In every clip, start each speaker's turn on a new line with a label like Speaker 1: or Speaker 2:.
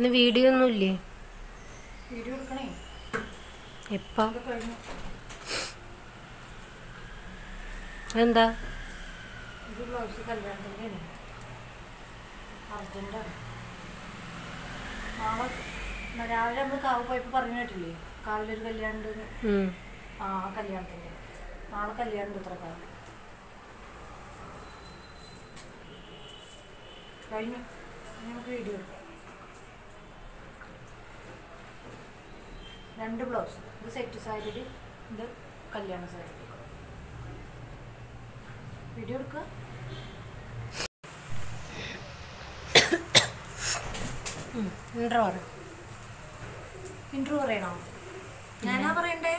Speaker 1: ഇന്ന് വീഡിയോ ഒന്നുമില്ലേ
Speaker 2: വീഡിയോ എടുക്കണേ
Speaker 1: എപ്പാ
Speaker 2: ഇത് കഴിഞ്ഞു
Speaker 1: എന്താ
Speaker 2: ഇത് ബ്ലൗസ് കല്യാണത്തിൻ്റെ അർജൻറ്റാണ് നാളെ ന- രാവിലെ നമ്മൾ കാവ് പോയപ്പോൾ പറഞ്ഞു കേട്ടില്ലേ കാവിലൊരു കല്യാണം ഉണ്ട്
Speaker 1: ഉം.
Speaker 2: ആ ആ കല്യാണത്തിൻ്റെ നാളെ കല്യാണം ഉണ്ട് ഇത്ര കാലം കഴിഞ്ഞു ഇനി നമുക്ക് വീഡിയോ എടുക്കാം രണ്ട് ബ്ലൗസ് ഇത് സെറ്റ് സാരിയിൽ ഇത് കല്യാണ സാരി വീഡിയോ എടുക്കുക
Speaker 1: ഇൻട്രോ പറ
Speaker 2: ഇൻട്രോ പറയണോ ഞാനാ പറയണ്ടേ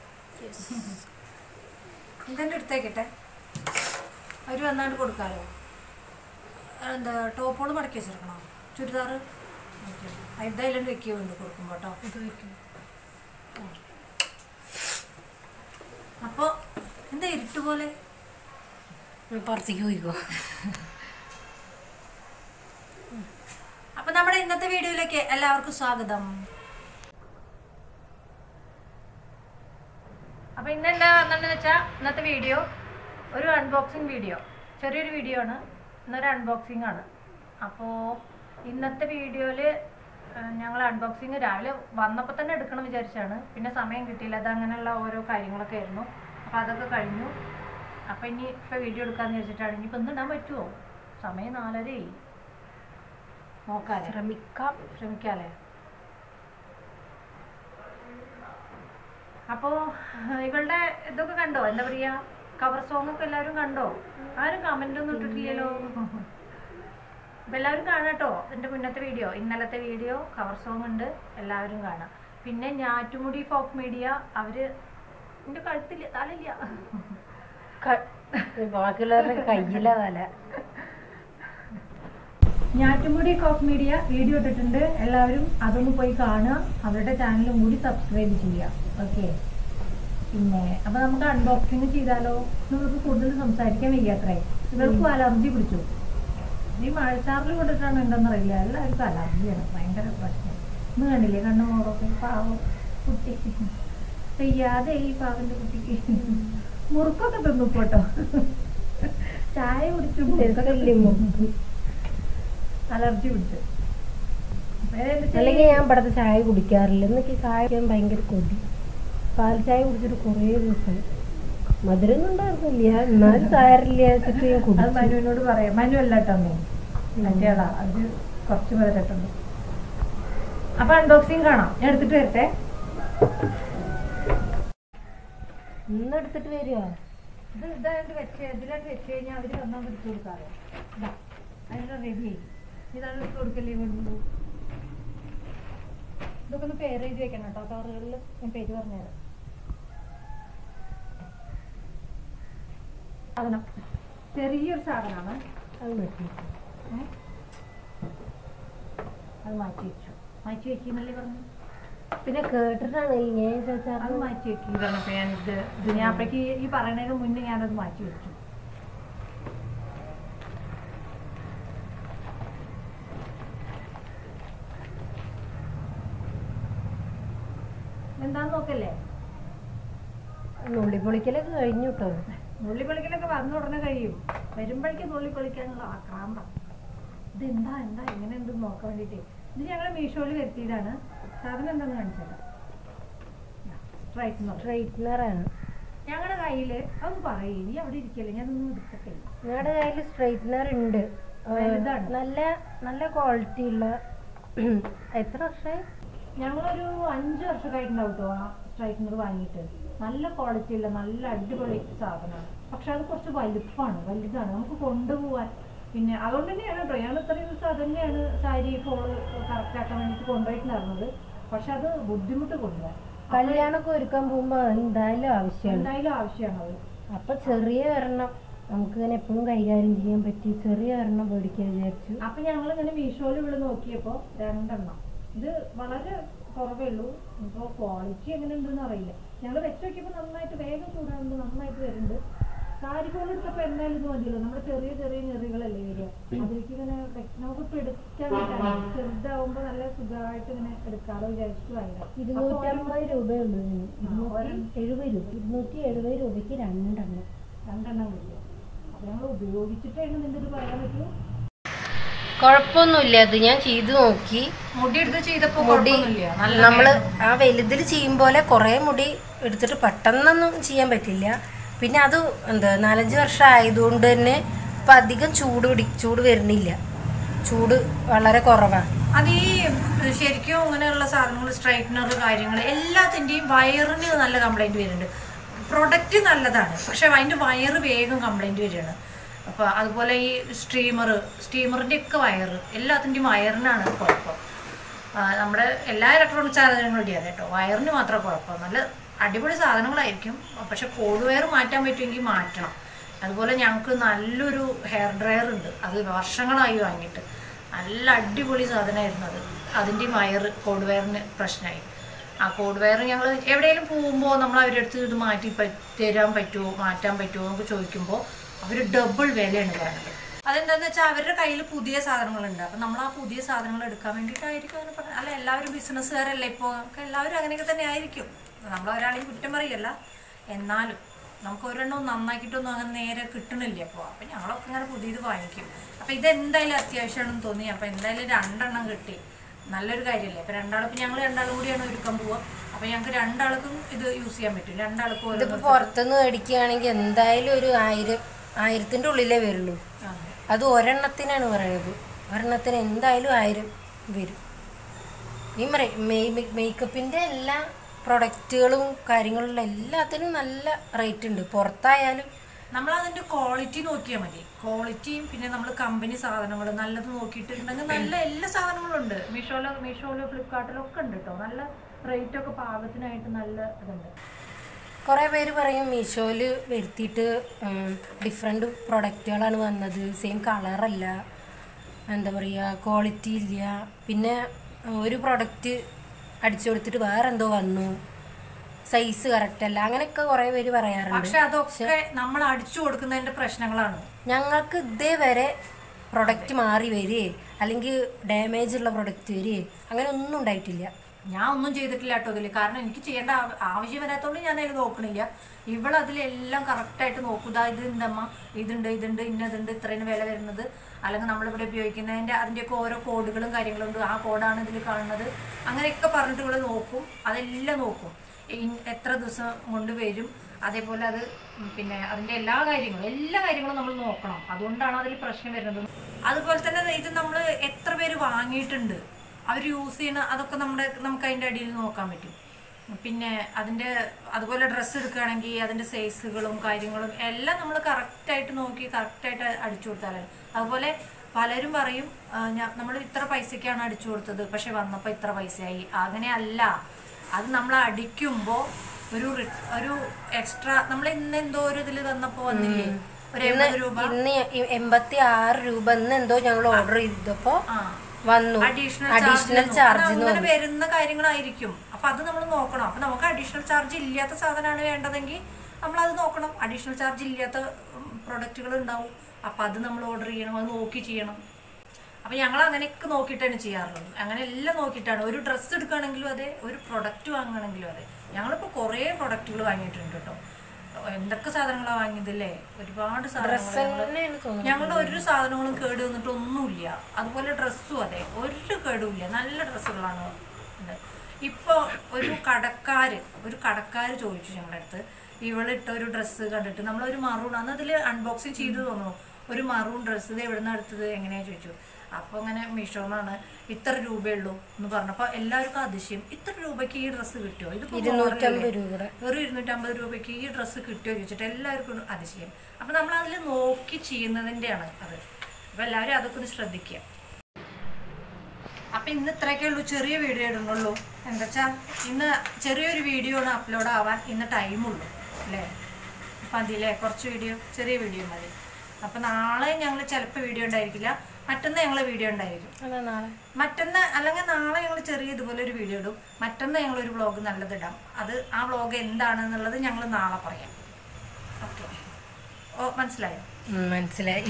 Speaker 2: എന്തെങ്കിലും എടുത്തേക്കട്ടെ അവർ വന്നാണ്ട് കൊടുക്കാലോ എന്താ ടോപ്പുകൾ മടക്കി വെച്ചെടുക്കണോ ചുരിദാർ എന്തായാലും വെക്കുക വേണ്ടി കൊടുക്കുമ്പോൾ കേട്ടോ ഇത് വെക്കും അപ്പോൾ എന്താ ഇരുട്ട് പോലെ
Speaker 1: ഉം, പുറത്തേക്ക് പോയിക്കോ
Speaker 2: അപ്പൊ നമ്മുടെ ഇന്നത്തെ വീഡിയോയിലേക്ക് എല്ലാവർക്കും സ്വാഗതം അപ്പൊ ഇന്ന് എന്താ വന്നിട്ടെന്ന് വെച്ചാൽ ഇന്നത്തെ വീഡിയോ ഒരു അൺബോക്സിങ് വീഡിയോ ചെറിയൊരു വീഡിയോ ആണ് ഇന്നൊരു അൺബോക്സിങ് ആണ് അപ്പോൾ ഇന്നത്തെ വീഡിയോയിൽ ഞങ്ങൾ അൺബോക്സിങ് രാവിലെ വന്നപ്പോൾ തന്നെ എടുക്കണം വിചാരിച്ചാണ് പിന്നെ സമയം കിട്ടിയില്ല അത് അങ്ങനെയുള്ള ഓരോ കാര്യങ്ങളൊക്കെ ആയിരുന്നു അപ്പോൾ അതൊക്കെ കഴിഞ്ഞു അപ്പോൾ ഇനി ഇപ്പോൾ വീഡിയോ എടുക്കാമെന്ന് വിചാരിച്ചിട്ടാണ് ഇനിയിപ്പോൾ ഇന്ന് ഇടാൻ പറ്റുമോ സമയം നാലരയായി നോക്കാല്ലേ
Speaker 1: ശ്രമിക്കാം
Speaker 2: ശ്രമിക്കാല്ലേ അപ്പോൾ ഇവളുടെ ഇതൊക്കെ കണ്ടോ എന്താ പറയാ കവർ സോങ് ഒക്കെ എല്ലാവരും കണ്ടോ ആരും കമന്റ് ഒന്നും ഇട്ടിട്ടില്ലല്ലോ അപ്പൊ എല്ലാവരും കാണാം കേട്ടോ എൻ്റെ മുന്നത്തെ വീഡിയോ ഇന്നലത്തെ വീഡിയോ കവർ സോങ് ഉണ്ട് എല്ലാവരും കാണാം പിന്നെ ഞാറ്റുമുടി ഫോക്ക് മീഡിയ അവര് എൻ്റെ കഴുത്തില്ല തലയില്ല
Speaker 1: ബാക്കിയുള്ളവരുടെ കയ്യിലെ തല
Speaker 2: ഞാറ്റുമുടി കോഫ് മീഡിയ വീഡിയോ ഇട്ടിട്ടുണ്ട് എല്ലാവരും അതൊന്ന് പോയി കാണുക അവരുടെ ചാനലും കൂടി സബ്സ്ക്രൈബ് ചെയ്യുക ഓക്കെ പിന്നെ അപ്പൊ നമുക്ക് അൺബോക്സിങ് ചെയ്താലോ നമുക്ക് കൂടുതൽ സംസാരിക്കാൻ വയ്യാത്രേ ഇവർക്കും അലർജി പിടിച്ചു ഈ മഴച്ചാറിൽ കൊണ്ടിട്ടാണ് ഉണ്ടെന്നറിയില്ല എല്ലാവർക്കും അലർജിയാണ് ഭയങ്കര പ്രശ്നം ഇന്ന് കണ്ടില്ലേ കണ്ണു മോറൊക്കെ പാവം കുട്ടി പെയ്യാതെ ഈ പാവന്റെ കുട്ടിക്ക് മുറുക്കൊക്കെ തിന്നു പോട്ടോ ചായ കുടിച്ചു
Speaker 1: രസമില്ലേ മുറുക്ക്?
Speaker 2: അലർജി പിടിച്ചു
Speaker 1: അല്ലെങ്കിൽ ഞാൻ ഇവിടുത്തെ ചായ കുടിക്കാറില്ല എന്നൊക്കെ ചായ കുടിക്കാൻ ഭയങ്കര കൊതി പാൽ ചായ കുടിച്ചിട്ട് കുറേ ദിവസമായി മധുരമൊന്നും ഉണ്ടായിരുന്നില്ല എന്നാലും സാരില്ല വെച്ചിട്ട് ഞാൻ
Speaker 2: അത്
Speaker 1: കുടിച്ചു
Speaker 2: മനുവിനോട് പറയാം മനു അല്ല കേട്ടോ അമ്മേ മറ്റേളാ അത് കുറച്ച് പേരിട്ടുണ്ട് അപ്പൊ അൺബോക്സിങ് കാണാം ഞാൻ എടുത്തിട്ട് വരട്ടെ
Speaker 1: ഇന്ന് എടുത്തിട്ട് വരുവാ
Speaker 2: ഇത് ഇതായിട്ട് വെച്ച് ഇതിലായിട്ട് വെച്ച് കഴിഞ്ഞാൽ അവര് വന്നാൽ എടുത്തു കൊടുക്കാറ് ഇതാ അതിനുള്ള റെഡി ആയി ഇതാണ് എടുത്ത് കൊടുക്കല്ലേ വേണ്ടു ഇതൊക്കെ ഒന്ന് പേര് എഴുതി വെക്കണം കേട്ടോ കവറുകളിൽ ഞാൻ പേര് പറഞ്ഞുതരാം സാധനം ചെറിയൊരു സാധനമാണ്
Speaker 1: അത് മതി
Speaker 2: ഏ? അത് മാറ്റി വെച്ചു മാറ്റി വെക്കുന്നല്ലേ പറഞ്ഞു
Speaker 1: പിന്നെ കേട്ടിട്ടാണ് ഞാൻ
Speaker 2: അത്
Speaker 1: ചോദിച്ചാൽ
Speaker 2: മാറ്റി വെക്കിയതാണ് ഇപ്പൊ ഞാൻ ഇത് ഇത് ഞാൻ അപ്പോഴേക്ക് ഈ പറയണതിന് മുന്നേ ഞാനത് മാറ്റി വെച്ചു എന്താന്ന് നോക്കല്ലേ
Speaker 1: നുള്ളി പൊളിക്കലൊക്കെ കഴിഞ്ഞു കേട്ടോ
Speaker 2: നുള്ളി പൊളിക്കലൊക്കെ വന്ന ഉടനെ കഴിയും വരുമ്പോഴേക്ക് നുള്ളി പൊളിക്കാനുള്ള ആക്രാന്ത ഇത് എന്താ എന്താ എങ്ങനെ എന്തെന്ന് നോക്കാൻ വേണ്ടിയിട്ട് ഇത് ഞങ്ങൾ മീഷോയിൽ വരുത്തിയതാണ് സാധനം എന്താന്ന് കാണിച്ചേക്കാം സ്ട്രൈറ്റ്നർ
Speaker 1: സ്ട്രൈറ്റ്നറാണ്
Speaker 2: ഞങ്ങളുടെ കയ്യില് അതൊന്ന് പറയേ നീ അവിടെ ഇരിക്കല്ലേ ഞാനൊന്നും എടുക്കട്ടെ
Speaker 1: ഞങ്ങളുടെ കയ്യിൽ സ്ട്രൈറ്റ്നർ ഉണ്ട് ആ,
Speaker 2: വലുതാണ്.
Speaker 1: നല്ല നല്ല ക്വാളിറ്റി ഉള്ള എത്ര വർഷമായി
Speaker 2: ഞങ്ങളൊരു അഞ്ച് വർഷമായിട്ടുണ്ടാവും കേട്ടോ ആ സ്ട്രൈറ്റ്നർ വാങ്ങിയിട്ട് നല്ല ക്വാളിറ്റി ഉള്ള നല്ല അടിപൊളി സാധനമാണ് പക്ഷെ അത് കുറച്ച് വലുപ്പമാണ് വലുതാണ് നമുക്ക് കൊണ്ടുപോവാൻ പിന്നെ അതുകൊണ്ട് തന്നെയാണ് കേട്ടോ ഞങ്ങൾ ഇത്രയും ദിവസം അത് തന്നെയാണ് സാരി ഫോള് കറക്റ്റ് ആക്കാൻ വേണ്ടിയിട്ട് കൊണ്ടുപോയിട്ടുണ്ടായിരുന്നത് പക്ഷെ അത് ബുദ്ധിമുട്ട് കൊണ്ടുപോകാൻ
Speaker 1: കല്യാണമൊക്കെ ഒരുക്കാൻ പോകുമ്പോ എന്തായാലും ആവശ്യമാണ്
Speaker 2: എന്തായാലും ആവശ്യമാണ് അത്
Speaker 1: അപ്പൊ ചെറിയ ഒരെണ്ണം നമുക്ക് ഇങ്ങനെ എപ്പോഴും കൈകാര്യം ചെയ്യാൻ പറ്റി ചെറിയ ഒരെണ്ണം മേടിക്കാൻ വിചാരിച്ചു
Speaker 2: അപ്പൊ ഞങ്ങൾ ഇങ്ങനെ മീഷോയിൽ ഇവിടെ നോക്കിയപ്പോ രണ്ടെണ്ണം ഇത് വളരെ കുറവേ ഉള്ളൂ ഇപ്പോൾ ക്വാളിറ്റി എങ്ങനെ ഉണ്ടെന്ന് അറിയില്ല ഞങ്ങൾ വെച്ച് നോക്കിയപ്പോൾ നന്നായിട്ട് വേഗം ചൂടാകുന്നുണ്ട് നന്നായിട്ട് വരുന്നുണ്ട് സാരി പോലെ എടുത്തപ്പോ എന്തായാലും ഇത് മതിയല്ലോ നമ്മുടെ ചെറിയ ചെറിയ ഞെറികളല്ലേ വരിക അതിലേക്ക് ഇങ്ങനെ വെ- നമുക്ക് എടുക്കാൻ പറ്റാണ് ചെറുതാവുമ്പോ നല്ല സുഖമായിട്ട് ഇങ്ങനെ എടുക്കാലോ വിചാരിച്ചു വാങ്ങിയതാ.
Speaker 1: ഇരുന്നൂറ്റമ്പത് രൂപയുള്ളൂ ഇതിന് ഇരുന്നൂറ്റി
Speaker 2: ഒരെണ്ണം.
Speaker 1: എഴുപത് രൂപ ഇരുന്നൂറ്റി എഴുപത് രൂപയ്ക്ക് രണ്ടെണ്ണം
Speaker 2: രണ്ടെണ്ണം കിട്ടിയോ അപ്പൊ ഞങ്ങൾ ഉപയോഗിച്ചിട്ടാണ് ഇതിന്റെ ഇത് പറയാൻ പറ്റുമോ
Speaker 1: കുഴപ്പമൊന്നുമില്ല അത് ഞാൻ ചെയ്തു നോക്കി
Speaker 2: മുടി എടുത്ത് ചെയ്തപ്പോ
Speaker 1: മുടി
Speaker 2: കുഴപ്പമൊന്നുമില്ല. നല്ല
Speaker 1: നമ്മള്
Speaker 2: വേഗം.
Speaker 1: ആ വലുതിൽ ചെയ്യും പോലെ കുറേ മുടി എടുത്തിട്ട് പെട്ടെന്നൊന്നും ചെയ്യാൻ പറ്റില്ല പിന്നെ അത് എന്താ നാലഞ്ച് വർഷം ആയതുകൊണ്ട് തന്നെ ഇപ്പം അധികം ചൂട് പിടി ചൂട് വരുന്നില്ല ചൂട് വളരെ കുറവാണ്
Speaker 2: അത് ഈ ശരിക്കും ഇങ്ങനെയുള്ള സാധനങ്ങൾ സ്ട്രൈറ്റ്നർ കാര്യങ്ങൾ എല്ലാത്തിൻ്റെയും വയറിന് നല്ല കംപ്ലൈൻറ്റ് വരുന്നുണ്ട് പ്രൊഡക്റ്റ് നല്ലതാണ് പക്ഷെ അതിൻ്റെ വയറ് വേഗം കംപ്ലൈൻറ്റ് വരികയാണ് അപ്പോൾ അതുപോലെ ഈ സ്ട്രീമർ സ്റ്റീമറിൻ്റെ ഒക്കെ വയറ് എല്ലാത്തിൻ്റെയും വയറിനാണ് കുഴപ്പം ആ, നമ്മുടെ എല്ലാ ഇലക്ട്രോണിക് സാധനങ്ങളുടെയും അതെ കേട്ടോ വയറിന് മാത്രം കുഴപ്പം നല്ല അടിപൊളി സാധനങ്ങളായിരിക്കും പക്ഷെ കോഡ് വയർ മാറ്റാൻ പറ്റുമെങ്കിൽ മാറ്റണം അതുപോലെ ഞങ്ങൾക്ക് നല്ലൊരു ഹെയർ ഡ്രയർ ഉണ്ട് അത് വർഷങ്ങളായി വാങ്ങിയിട്ട് നല്ല അടിപൊളി സാധനമായിരുന്നു അത് അതിൻ്റെ വയർ കോഡ് വയറിന് പ്രശ്നമായി ആ കോഡ് വയർ ഞങ്ങൾ എവിടെയെങ്കിലും പോകുമ്പോൾ നമ്മൾ അവരുടെ അടുത്ത് ഇത് മാറ്റി പ- തരാൻ പറ്റുമോ മാറ്റാൻ പറ്റുമോ എന്നൊക്കെ ചോദിക്കുമ്പോൾ അവർ ഡബിൾ വിലയാണ് പറയുന്നത് അതെന്താന്ന് വെച്ചാൽ അവരുടെ കയ്യിൽ പുതിയ സാധനങ്ങളുണ്ട് അപ്പം നമ്മൾ ആ പുതിയ സാധനങ്ങൾ എടുക്കാൻ വേണ്ടിയിട്ടായിരിക്കും അങ്ങനെ പറഞ്ഞത് അല്ല എല്ലാവരും ബിസിനസ്സുകാരല്ലേ ഇപ്പോൾ എല്ലാവരും അങ്ങനെയൊക്കെ തന്നെ ആയിരിക്കും നമ്മൾ ഒരാളെയും കുറ്റം പറയല്ല എന്നാലും നമുക്ക് ഒരെണ്ണം നന്നാക്കിയിട്ടൊന്നും അങ്ങനെ നേരെ കിട്ടണില്ല അപ്പോൾ അപ്പം ഞങ്ങളൊക്കെ ഇങ്ങനെ പുതിയത് വാങ്ങിക്കും അപ്പം ഇതെന്തായാലും അത്യാവശ്യമാണെന്ന് തോന്നി അപ്പം എന്തായാലും രണ്ടെണ്ണം കിട്ടി നല്ലൊരു കാര്യമല്ലേ അപ്പം രണ്ടാളും ഇപ്പം ഞങ്ങൾ രണ്ടാളും കൂടിയാണ് ഒരുക്കാൻ പോവുക അപ്പം ഞങ്ങൾക്ക് രണ്ടാൾക്കും ഇത് യൂസ് ചെയ്യാൻ പറ്റും രണ്ടാൾക്കും ഓരോ
Speaker 1: ഇതിപ്പോൾ പുറത്തുനിന്ന് മേടിക്കുകയാണെങ്കിൽ എന്തായാലും ഒരു ആയിരം ആയിരത്തിൻ്റെ ഉള്ളിലേ വരുള്ളൂ
Speaker 2: ആ.
Speaker 1: അത് ഒരെണ്ണത്തിനാണ് പറയുന്നത് ഒരെണ്ണത്തിന് എന്തായാലും ആയിരം വരും ഈ മേക്കപ്പിൻ്റെ എല്ലാ പ്രൊഡക്റ്റുകളും കാര്യങ്ങളും എല്ലാത്തിനും നല്ല റേറ്റ് ഉണ്ട് പുറത്തായാലും
Speaker 2: നമ്മൾ അതിന്റെ ക്വാളിറ്റി നോക്കിയാൽ മതി ക്വാളിറ്റിയും പിന്നെ നമ്മൾ കമ്പനി സാധനങ്ങൾ നല്ലത് നോക്കിയിട്ടുണ്ടെങ്കിൽ നല്ല എല്ലാ സാധനങ്ങളും ഉണ്ട് മീഷോയിലോ മീഷോയിലോ ഫ്ലിപ്കാർട്ടിലോ ഒക്കെ ഉണ്ട് കേട്ടോ നല്ല റേറ്റ് ഒക്കെ പാകത്തിനായിട്ട് നല്ല ഇതുണ്ട്
Speaker 1: കുറേ പേര് പറയും മീഷോയിൽ വരുത്തിയിട്ട് ഡിഫറെൻറ്റ് പ്രൊഡക്റ്റുകളാണ് വന്നത് സെയിം കളറല്ല എന്താ പറയുക ക്വാളിറ്റി ഇല്ല പിന്നെ ഒരു പ്രൊഡക്റ്റ് അടിച്ചു കൊടുത്തിട്ട് വേറെ എന്തോ വന്നു സൈസ് കറക്റ്റ് അല്ല അങ്ങനെയൊക്കെ കുറേ പേര് പറയാറുണ്ട്
Speaker 2: പക്ഷെ അതൊക്കെ നമ്മൾ അടിച്ചു കൊടുക്കുന്നതിന്റെ പ്രശ്നങ്ങളാണ്
Speaker 1: ഞങ്ങൾക്ക് ഇതേവരെ പ്രൊഡക്റ്റ് മാറി വരികയെ അല്ലെങ്കിൽ ഡാമേജ് ഉള്ള പ്രൊഡക്റ്റ് വരികയെ അങ്ങനെ ഒന്നും ഉണ്ടായിട്ടില്ല
Speaker 2: ഞാൻ ഒന്നും ചെയ്തിട്ടില്ല കേട്ടോ ഇതിൽ കാരണം എനിക്ക് ചെയ്യേണ്ട ആവ- ആവശ്യം വരാത്തോണ്ട് ഞാൻ അതിൽ നോക്കണില്ല ഇവൾ അതിലെല്ലാം കറക്റ്റായിട്ട് നോക്കുക ഇത് എന്തമ്മ ഇതുണ്ട് ഇതുണ്ട് ഇന്നതുണ്ട് ഇത്രയും വില വരുന്നത് അല്ലെങ്കിൽ നമ്മളിവിടെ ഉപയോഗിക്കുന്നതിൻ്റെ അതിൻ്റെയൊക്കെ ഓരോ കോഡുകളും കാര്യങ്ങളും ഉണ്ട് ആ കോഡാണ് ഇതിൽ കാണുന്നത് അങ്ങനെയൊക്കെ പറഞ്ഞിട്ട് ഇവള് നോക്കും അതെല്ലാം നോക്കും ഇൻ- എത്ര ദിവസം കൊണ്ട് വരും അതേപോലെ അത് ഉം പിന്നെ അതിൻ്റെ എല്ലാ കാര്യങ്ങളും എല്ലാ കാര്യങ്ങളും നമ്മൾ നോക്കണം അതുകൊണ്ടാണ് അതിൽ പ്രശ്നം വരുന്നത് അതുപോലെ തന്നെ ഇത് നമ്മൾ എത്ര പേര് വാങ്ങിയിട്ടുണ്ട് അവർ യൂസ് ചെയ്യുന്ന അതൊക്കെ നമ്മുടെ നമുക്ക് അതിൻ്റെ അടിയിൽ നോക്കാൻ പറ്റും പിന്നെ അതിൻ്റെ അതുപോലെ ഡ്രസ്സ് എടുക്കുകയാണെങ്കിൽ അതിൻ്റെ സൈസുകളും കാര്യങ്ങളും എല്ലാം നമ്മൾ കറക്റ്റായിട്ട് നോക്കി കറക്റ്റായിട്ട് അടിച്ചു കൊടുത്താലാണ് അതുപോലെ പലരും പറയും നമ്മൾ ഇത്ര പൈസയ്ക്കാണ് അടിച്ചു കൊടുത്തത് പക്ഷെ വന്നപ്പോൾ ഇത്ര പൈസയായി അങ്ങനെയല്ല അത് നമ്മൾ അടിക്കുമ്പോൾ ഒരു റി- ഒരു എക്സ്ട്രാ നമ്മൾ ഇന്ന് എന്തോ ഒരു ഇതിൽ തന്നപ്പോൾ വന്നില്ലേ ഒരു എൺപത് രൂപ
Speaker 1: ഇന്ന് ഈ- എൺപത്തി ആറ് രൂപ ഇന്ന് എന്തോ ഞങ്ങൾ ഓർഡർ ചെയ്തപ്പോൾ
Speaker 2: ആ
Speaker 1: വന്നു
Speaker 2: അഡീഷണൽ
Speaker 1: അഡീഷണൽ ചാർജ്
Speaker 2: അങ്ങനെ വരുന്ന കാര്യങ്ങളായിരിക്കും അപ്പൊ അത് നമ്മൾ നോക്കണം അപ്പൊ നമുക്ക് അഡീഷണൽ ചാർജ് ഇല്ലാത്ത സാധനമാണ് വേണ്ടതെങ്കിൽ നമ്മൾ അത് നോക്കണം അഡീഷണൽ ചാർജ് ഇല്ലാത്ത പ്രൊഡക്റ്റുകൾ ഉണ്ടാവും അപ്പൊ അത് നമ്മൾ ഓർഡർ ചെയ്യണം അത് നോക്കി ചെയ്യണം അപ്പൊ ഞങ്ങൾ അങ്ങനെയൊക്കെ നോക്കിയിട്ടാണ് ചെയ്യാറുള്ളത് അങ്ങനെ എല്ലാം നോക്കിയിട്ടാണ് ഒരു ഡ്രസ്സ് എടുക്കുകയാണെങ്കിലും അതെ ഒരു പ്രൊഡക്റ്റ് വാങ്ങുകയാണെങ്കിലും അതെ ഞങ്ങളിപ്പോൾ കുറേ പ്രൊഡക്റ്റുകൾ വാങ്ങിയിട്ടുണ്ട് കേട്ടോ എന്തൊക്കെ സാധനങ്ങളാണ് വാങ്ങിയതല്ലേ ഒരുപാട് സാധനങ്ങൾ ഞങ്ങള്
Speaker 1: തന്നെയാണ് തോന്നുന്നത്
Speaker 2: ഞങ്ങളുടെ ഒരു സാധനങ്ങളും കേട് വന്നിട്ട് ഒന്നുമില്ല അതുപോലെ ഡ്രസ്സും അതെ ഒരു കേടുമില്ല നല്ല ഡ്രസ്സുകളാണ് ഇത് ഇപ്പോൾ ഒരു കടക്കാര് ഒരു കടക്കാര് ചോദിച്ചു ഞങ്ങളുടെ അടുത്ത് ഇവളിട്ട ഒരു ഡ്രസ്സ് കണ്ടിട്ട് നമ്മളൊരു മറൂൺ അന്ന് അതിൽ അൺബോക്സിങ് ചെയ്തു തോന്നുന്നു ഒരു മറൂൺ ഡ്രസ്സ് ഇത് എവിടെ നിന്ന് എടുത്തത് എങ്ങനെയാ ചോദിച്ചു അപ്പോൾ അങ്ങനെ മീഷോന്നാണ് ഇത്ര രൂപയുള്ളൂ എന്ന് പറഞ്ഞപ്പോൾ എല്ലാവർക്കും അതിശയം ഇത്ര രൂപയ്ക്ക് ഈ ഡ്രസ്സ് കിട്ടുമോ ഇതിപ്പോൾ
Speaker 1: ഇരുന്നൂറ്റമ്പത് രൂപയുടെ
Speaker 2: വെറും ഇരുന്നൂറ്റമ്പത് രൂപയ്ക്ക് ഈ ഡ്രസ്സ് കിട്ടുമോ ചോദിച്ചിട്ട് എല്ലാവർക്കും അതിശയം അപ്പം നമ്മൾ അതിൽ നോക്കി ചെയ്യുന്നതിൻ്റെയാണ് അത് അപ്പം എല്ലാവരും അതൊക്കെ ഒന്ന് ശ്രദ്ധിക്കുക അപ്പം ഇന്ന് ഇത്രയൊക്കെ ഉള്ളൂ ചെറിയ വീഡിയോ ഇടുന്നുള്ളൂ എന്താ വെച്ചാൽ ഇന്ന് ചെറിയൊരു വീഡിയോ ആണ് അപ്ലോഡ് ആവാൻ ഇന്ന് ടൈമുള്ളൂ അല്ലേ അപ്പം അതിലെ കുറച്ച് വീഡിയോ ചെറിയ വീഡിയോ മതി അപ്പം നാളെ ഞങ്ങൾ ചിലപ്പോൾ വീഡിയോ ഉണ്ടായിരിക്കില്ല മറ്റന്ന് ഞങ്ങൾ വീഡിയോ ഉണ്ടായിരിക്കും
Speaker 1: അതാ നാളെ
Speaker 2: മറ്റന്ന് അല്ലെങ്കിൽ നാളെ ഞങ്ങൾ ചെറിയ ഇതുപോലെ ഒരു വീഡിയോ ഇടും മറ്റന്ന് ഞങ്ങൾ ഒരു വ്ളോഗ് നല്ലത് ഇടാം അത് ആ വ്ളോഗ് എന്താണെന്നുള്ളത് ഞങ്ങൾ നാളെ പറയാം ഓക്കെ ഓ മനസ്സിലായോ
Speaker 1: ഉം, മനസ്സിലായി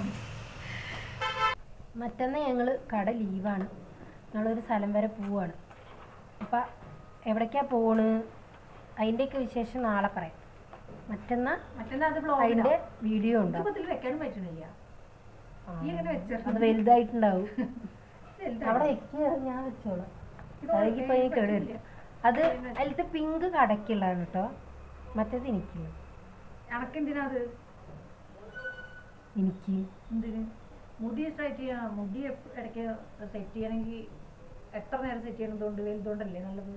Speaker 1: മറ്റന്ന് ഞങ്ങൾ കട ലീവാണ് ഞങ്ങളൊരു സ്ഥലം വരെ പോവാണ് അപ്പം എവിടേക്കാ പോണ് അതിൻ്റെയൊക്കെ വിശേഷം നാളെ പറയാം മറ്റന്നാ
Speaker 2: മറ്റന്നാ അത് ബ്ലോഗ്
Speaker 1: അതിൻ്റെ വീഡിയോ ഉണ്ടാവും
Speaker 2: ഇതിൽ വെക്കാനും പറ്റണില്ല നീ എങ്ങനെ വെച്ചിട്ടുണ്ട്
Speaker 1: അത് വലുതായിട്ടുണ്ടാവും
Speaker 2: വലുതാ.
Speaker 1: അവിടെ വെക്കുക ഞാൻ വെച്ചോളാം
Speaker 2: ഇത്
Speaker 1: അതെനിക്ക് പോയി
Speaker 2: ഉണക്കാൻ
Speaker 1: കേട് വരില്ല അത് അതിലത്തെ പിങ്ക് കടക്കുള്ളതാണ് കേട്ടോ മറ്റേത് എനിക്ക്
Speaker 2: അനക്കെന്തിനാ അത്
Speaker 1: എനിക്ക്
Speaker 2: എന്തിന് മുടി സ്ട്രൈറ്റ് ചെയ്യണം മുടി എപ്പ- ഇടയ്ക്ക് സെറ്റ് ചെയ്യണമെങ്കിൽ എത്ര നേരം സെറ്റ് ചെയ്യണതുകൊണ്ട് വലുതുകൊണ്ടല്ലേ നല്ലത്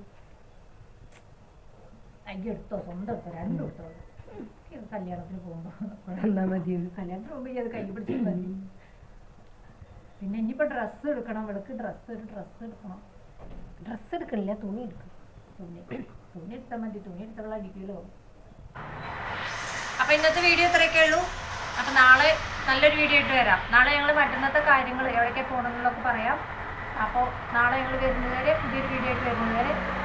Speaker 2: അയ്യോ എടുത്തോ സ്വന്തം എടുത്തോ രണ്ടും എടുത്തോ ഇത് കല്യാണത്തിന് പോകുമ്പോൾ
Speaker 1: എന്നാ മതി
Speaker 2: കല്യാണത്തിന് പോകുമ്പോൾ ഈ അത് കൈ പിടിച്ചിട്ട് മതി പിന്നെ ഇനിയിപ്പോൾ ഡ്രസ്സ് എടുക്കണം ഇവൾക്ക് ഡ്രസ്സ് ഒരു ഡ്രസ്സ് എടുക്കണം
Speaker 1: ഡ്രസ്സ് എടുക്കണില്ല തുണി എടുക്കും
Speaker 2: തുണി തുണി എടുത്താൽ മതി തുണി എടുത്തവൾ അടിക്കുമല്ലോ
Speaker 3: അപ്പൊ ഇന്നത്തെ വീഡിയോ ഇത്രയൊക്കെ ഉള്ളൂ അപ്പൊ നാളെ നല്ലൊരു വീഡിയോ ഇട്ട് വരാം നാളെ ഞങ്ങൾ മറ്റന്നത്തെ കാര്യങ്ങൾ എവിടേക്ക് പോകണമെന്നുള്ളതൊക്കെ പറയാം അപ്പോൾ നാളെ ഞങ്ങൾ വരുന്നതുവരെ പുതിയൊരു വീഡിയോ ആയിട്ട് വരുന്നതുവരെ